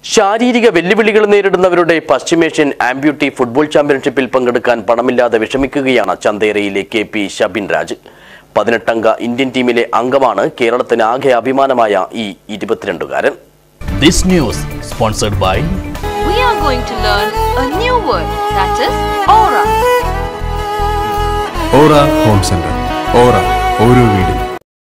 ശാരീരിക വെല്ലുവിളികൾ നേരിടുന്നവരുടെ പശ്ചിമേഷ്യൻ ആംബ്യൂട്ടി ഫുട്ബോൾ ചാമ്പ്യൻഷിപ്പിൽ പങ്കെടുക്കാൻ പണമില്ലാതെ വിഷമിക്കുകയാണ് ചന്തേരയിലെ കെ പി ഷബിൻ രാജ് പതിനെട്ടംഗ ഇന്ത്യൻ ടീമിലെ അംഗമാണ് കേരളത്തിന് ആകെ അഭിമാനമായ ഈ ഇരുപത്തിരണ്ടുകാരൻ This news sponsored by we are going to learn a new word that is aura. Aura home centre aura ഓരോ വീടും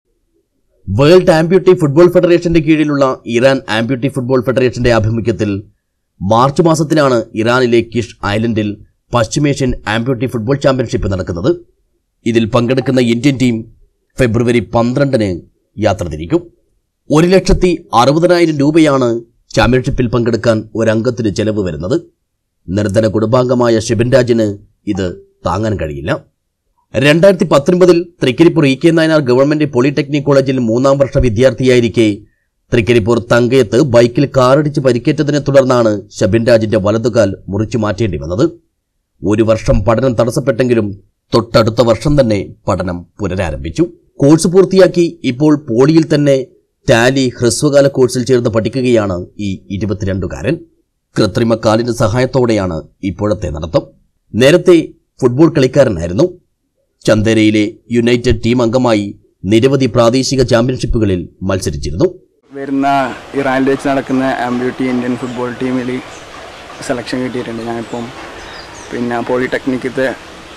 വേൾഡ് ആംബ്യൂട്ടി ഫുട്ബോൾ ഫെഡറേഷന്റെ കീഴിലുള്ള ഇറാൻ ആംബ്യൂട്ടി ഫുട്ബോൾ ഫെഡറേഷന്റെ ആഭിമുഖ്യത്തിൽ മാർച്ച് മാസത്തിലാണ് ഇറാനിലെ കിഷ് ഐലൻഡിൽ പശ്ചിമേഷ്യൻ ആംബ്യൂട്ടി ഫുട്ബോൾ ചാമ്പ്യൻഷിപ്പ് നടക്കുന്നത് ഇതിൽ പങ്കെടുക്കുന്ന ഇന്ത്യൻ ടീം ഫെബ്രുവരി പന്ത്രണ്ടിന് യാത്ര തിരിക്കും ഒരു ലക്ഷത്തി അറുപതിനായിരം രൂപയാണ് ചാമ്പ്യൻഷിപ്പിൽ പങ്കെടുക്കാൻ ഒരംഗത്തിന് ചെലവ് വരുന്നത് നിർധന കുടുംബാംഗമായ ഷിബിൻ രാജിന് ഇത് താങ്ങാൻ കഴിയില്ല രണ്ടായിരത്തി പത്തൊൻപതിൽ Thrikkaripur E K Nayanar government polytechnic കോളേജിൽ മൂന്നാം വർഷ വിദ്യാർത്ഥിയായിരിക്കെ തൃക്കരിപ്പൂർ തങ്കയത്ത് ബൈക്കിൽ കാറടിച്ച് പരിക്കേറ്റതിനെ തുടർന്നാണ് ഷബിൻ രാജിന്റെ വലതുകാൽ മുറിച്ചു മാറ്റേണ്ടി വന്നത് ഒരു വർഷം പഠനം തടസ്സപ്പെട്ടെങ്കിലും തൊട്ടടുത്ത വർഷം തന്നെ പഠനം പുനരാരംഭിച്ചു കോഴ്സ് പൂർത്തിയാക്കി ഇപ്പോൾ പോളിയിൽ തന്നെ ടാലി ഹ്രസ്വകാല കോഴ്സിൽ ചേർന്ന് പഠിക്കുകയാണ് ഈ ഇരുപത്തിരണ്ടുകാരൻ കൃത്രിമ കാലിന്റെ സഹായത്തോടെയാണ് ഇപ്പോഴത്തെ നടത്തം നേരത്തെ ഫുട്ബോൾ കളിക്കാരനായിരുന്നു ചന്ദേരയിലെ യുണൈറ്റഡ് ടീം അംഗമായി നിരവധി പ്രാദേശിക ചാമ്പ്യൻഷിപ്പുകളിൽ മത്സരിച്ചിരുന്നു വരുന്ന ഇറാനിൽ വെച്ച് നടക്കുന്ന ആംബ്യൂട്ടി ഇന്ത്യൻ ഫുട്ബോൾ ടീമിൽ സെലക്ഷൻ കിട്ടിയിട്ടുണ്ട് ഞാനിപ്പം പിന്നെ പോളിടെക്നിക്കത്തെ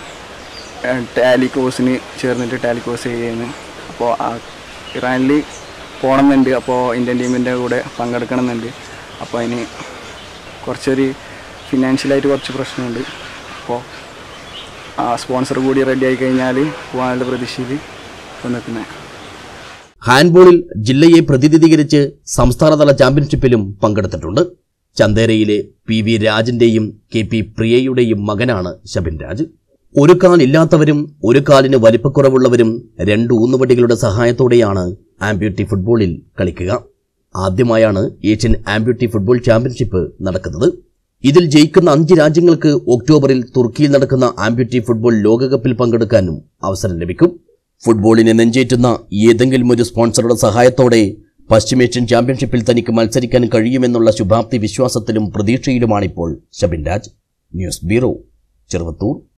ടാലി കോഴ്സിന് ചേർന്നിട്ട് ടാലി കോഴ്സ് ചെയ്യുന്നു അപ്പോൾ ആ ഇറാനിൽ പോകണമെന്നുണ്ട് അപ്പോൾ ഇന്ത്യൻ ടീമിൻ്റെ കൂടെ പങ്കെടുക്കണമെന്നുണ്ട് അപ്പോൾ അതിന് കുറച്ചൊരു ഫിനാൻഷ്യലായിട്ട് കുറച്ച് പ്രശ്നമുണ്ട് അപ്പോൾ ആ സ്പോൺസർ കൂടി റെഡി ആയി കഴിഞ്ഞാൽ പോകാനുള്ള പ്രതീക്ഷയിൽ ഇപ്പോൾ നിൽക്കുന്നത് ഹാൻഡ്ബോളിൽ ജില്ലയെ പ്രതിനിധീകരിച്ച് സംസ്ഥാനതല ചാമ്പ്യൻഷിപ്പിലും പങ്കെടുത്തിട്ടുണ്ട് ചന്ദേരയിലെ പി വി രാജിന്റെയും കെ പി പ്രിയയുടെയും മകനാണ് ഷബിൻ രാജ് ഒരു കാലില്ലാത്തവരും ഒരു കാലിന് വലിപ്പക്കുറവുള്ളവരും രണ്ട് ഊന്നുവടികളുടെ സഹായത്തോടെയാണ് ആംബ്യൂട്ടി ഫുട്ബോളിൽ കളിക്കുക ആദ്യമായാണ് ഏഷ്യൻ ആംബ്യൂട്ടി ഫുട്ബോൾ ചാമ്പ്യൻഷിപ്പ് നടക്കുന്നത് ഇതിൽ ജയിക്കുന്ന അഞ്ച് രാജ്യങ്ങൾക്ക് ഒക്ടോബറിൽ തുർക്കിയിൽ നടക്കുന്ന ആംബ്യൂട്ടി ഫുട്ബോൾ ലോകകപ്പിൽ പങ്കെടുക്കാനും അവസരം ലഭിക്കും ഫുട്ബോളിനെ നെഞ്ചേറ്റുന്ന ഏതെങ്കിലും ഒരു സ്പോൺസറുടെ സഹായത്തോടെ പശ്ചിമേഷ്യൻ ചാമ്പ്യൻഷിപ്പിൽ തനിക്ക് മത്സരിക്കാൻ കഴിയുമെന്നുള്ള ശുഭാപ്തി വിശ്വാസത്തിലും പ്രതീക്ഷയിലുമാണിപ്പോൾ ഷബിൻ രാജ് ന്യൂസ് ബ്യൂറോ ചെറുവത്തൂർ